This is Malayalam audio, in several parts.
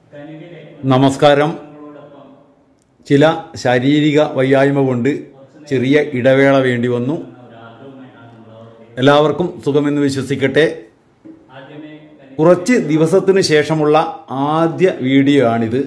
നമസ്കാരം ചില ശാരീരിക വയ്യായ്മ കൊണ്ട് ചെറിയ ഇടവേള വേണ്ടി വന്നു എല്ലാവർക്കും സുഖമെന്ന് വിശ്വസിക്കട്ടെ കുറച്ച് ദിവസത്തിന് ശേഷമുള്ള ആദ്യ വീഡിയോ ആണിത്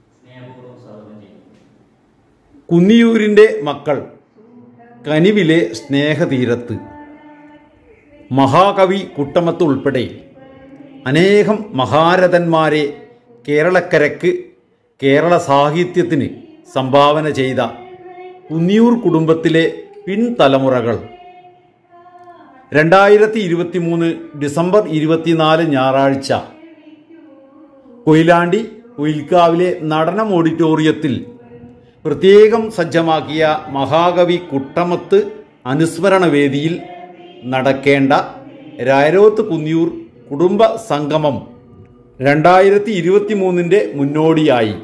കുന്നിയൂരിൻ്റെ മക്കൾ കനിവിലെ സ്നേഹതീരത്ത് മഹാകവി കുട്ടമത്ത് ഉൾപ്പെടെ അനേകം മഹാരഥന്മാരെ കേരളക്കരക്ക് കേരള സാഹിത്യത്തിന് സംഭാവന ചെയ്ത കുന്നിയൂർ കുടുംബത്തിലെ പിൻതലമുറകൾ രണ്ടായിരത്തി ഇരുപത്തി മൂന്ന് ഡിസംബർ ഇരുപത്തിനാല് ഞായറാഴ്ച കൊയിലാണ്ടി കൊയിൽക്കാവിലെ നടനം ഓഡിറ്റോറിയത്തിൽ പ്രത്യേകം സജ്ജമാക്കിയ മഹാകവി കുട്ടമത്ത് അനുസ്മരണ വേദിയിൽ നടക്കേണ്ട രായരോത്ത് കുന്നിയൂർ കുടുംബ സംഗമം രണ്ടായിരത്തി ഇരുപത്തി മൂന്നിൻ്റെ മുന്നോടിയായി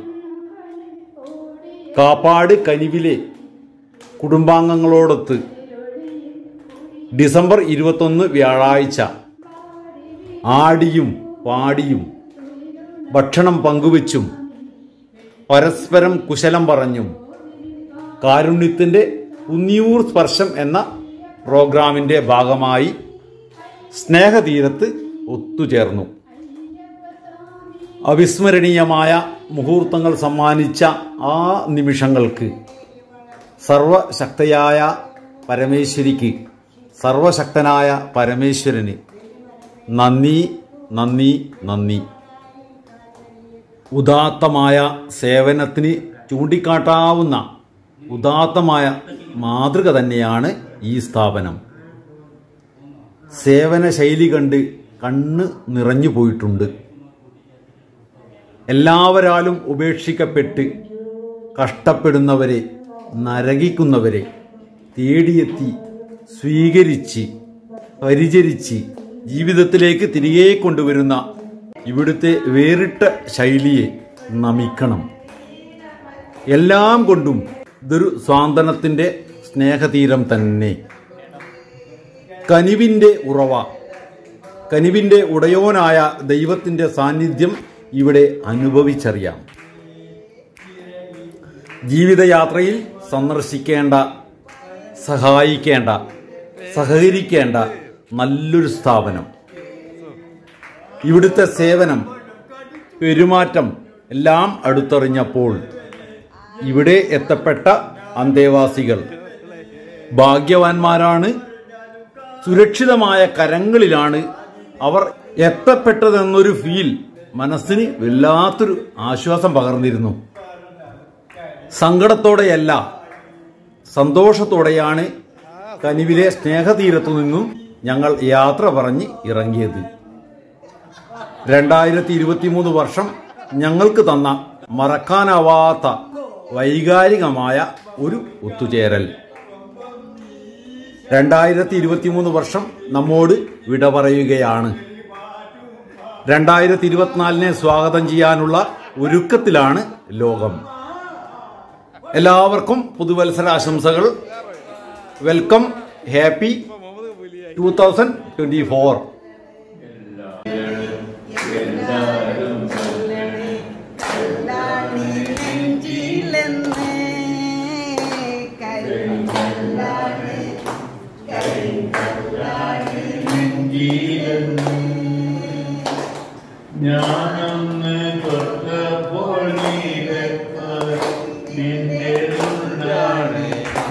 കാപ്പാട് കനിവിലെ കുടുംബാംഗങ്ങളോടൊത്ത് ഡിസംബർ ഇരുപത്തൊന്ന് വ്യാഴാഴ്ച ആടിയും പാടിയും ഭക്ഷണം പങ്കുവച്ചും പരസ്പരം കുശലം പറഞ്ഞും കാരുണ്യത്തിൻ്റെ കുന്നിയൂർ സ്പർശം എന്ന പ്രോഗ്രാമിൻ്റെ ഭാഗമായി സ്നേഹതീരത്ത് ഒത്തുചേർന്നു അവിസ്മരണീയമായ മുഹൂർത്തങ്ങൾ സമ്മാനിച്ച ആ നിമിഷങ്ങൾക്ക് സർവശക്തയായ പരമേശ്വരിക്ക് സർവശക്തനായ പരമേശ്വരന് നന്ദി നന്ദി നന്ദി ഉദാത്തമായ സേവനത്തിന് ചൂണ്ടിക്കാട്ടാവുന്ന ഉദാത്തമായ മാതൃക തന്നെയാണ് ഈ സ്ഥാപനം സേവന ശൈലി കണ്ട് കണ്ണ് നിറഞ്ഞു പോയിട്ടുണ്ട് എല്ലാവരാലും ഉപേക്ഷിക്കപ്പെട്ട് കഷ്ടപ്പെടുന്നവരെ നരകിക്കുന്നവരെ തേടിയെത്തി സ്വീകരിച്ച് പരിചരിച്ച് ജീവിതത്തിലേക്ക് തിരികെ കൊണ്ടുവരുന്ന ഇവിടുത്തെ വേറിട്ട ശൈലിയെ നമിക്കണം എല്ലാം കൊണ്ടും ഇതൊരു സ്വാന്തനത്തിൻ്റെ സ്നേഹതീരം തന്നെ കനിവിൻ്റെ ഉറവ കനിവിൻ്റെ ഉടയോനായ ദൈവത്തിൻ്റെ സാന്നിധ്യം ഇവിടെ അനുഭവിച്ചറിയാം ജീവിതയാത്രയിൽ സന്ദർശിക്കേണ്ട സഹായിക്കേണ്ട സഹകരിക്കേണ്ട നല്ലൊരു സ്ഥാപനം ഇവിടുത്തെ സേവനം പെരുമാറ്റം എല്ലാം അടുത്തറിഞ്ഞപ്പോൾ ഇവിടെ എത്തപ്പെട്ട അന്തേവാസികൾ ഭാഗ്യവാന്മാരാണ് സുരക്ഷിതമായ കരങ്ങളിലാണ് അവർ എത്തപ്പെട്ടതെന്നൊരു ഫീൽ മനസ്സിന് വല്ലാത്തൊരു ആശ്വാസം പകർന്നിരുന്നു സങ്കടത്തോടെയല്ല സന്തോഷത്തോടെയാണ് കനിവിലെ സ്നേഹതീരത്തു നിന്നും ഞങ്ങൾ യാത്ര പറഞ്ഞ് ഇറങ്ങിയത് രണ്ടായിരത്തി ഇരുപത്തിമൂന്ന് വർഷം ഞങ്ങൾക്ക് തന്ന മറക്കാനാവാത്ത വൈകാരികമായ ഒരു ഒത്തുചേരൽ രണ്ടായിരത്തി ഇരുപത്തിമൂന്ന് വർഷം നമ്മോട് വിട പറയുകയാണ് രണ്ടായിരത്തി ഇരുപത്തിനാലിനെ സ്വാഗതം ചെയ്യാനുള്ള ഒരുക്കത്തിലാണ് ലോകം എല്ലാവർക്കും പുതുവത്സരാശംസകൾ welcome happy two thousand twenty four ഞാനൊന്ന് തൊട്ടപ്പോൾ നീരക്ക് നിന്റെ ഉണ്ടാണ്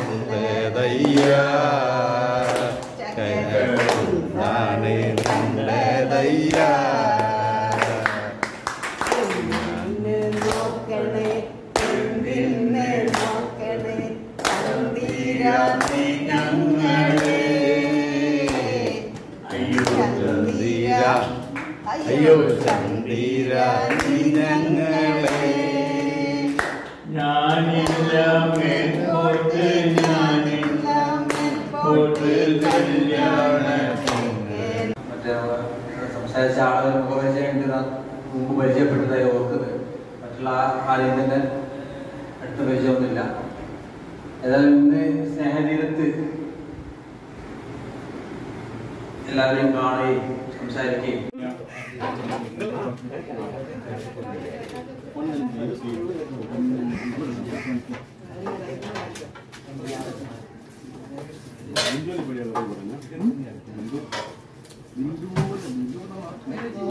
നോക്കണേ നിന്നെ നോക്കണേ തന്തിരാതി ഞങ്ങളെ അയ്യോ ചന്ദിര അയ്യോ ചന്ദിരാതി ഞങ്ങളെ ഞാനില്ല മേൽപോട്ട് ഞാനില്ല പോട്ട് കല്യാണത്തിന് മറ്റേ സംസാരിച്ച ആളുകൾ മുഖപരിചയം മുമ്പ് പരിചയപ്പെട്ടതായി ഓർക്കുന്നത് മറ്റുള്ള ആരെയും തന്നെ അടുത്ത പരിചയമൊന്നുമില്ല ഏതായാലും ഇന്ന് സ്നേഹതീരത്ത് എല്ലാവരെയും കാണുകയും സംസാരിക്കുകയും ബിന്ദു ഇവിടെ പറഞ്ഞു ബിന്ദു ബിന്ദു ബിന്ദു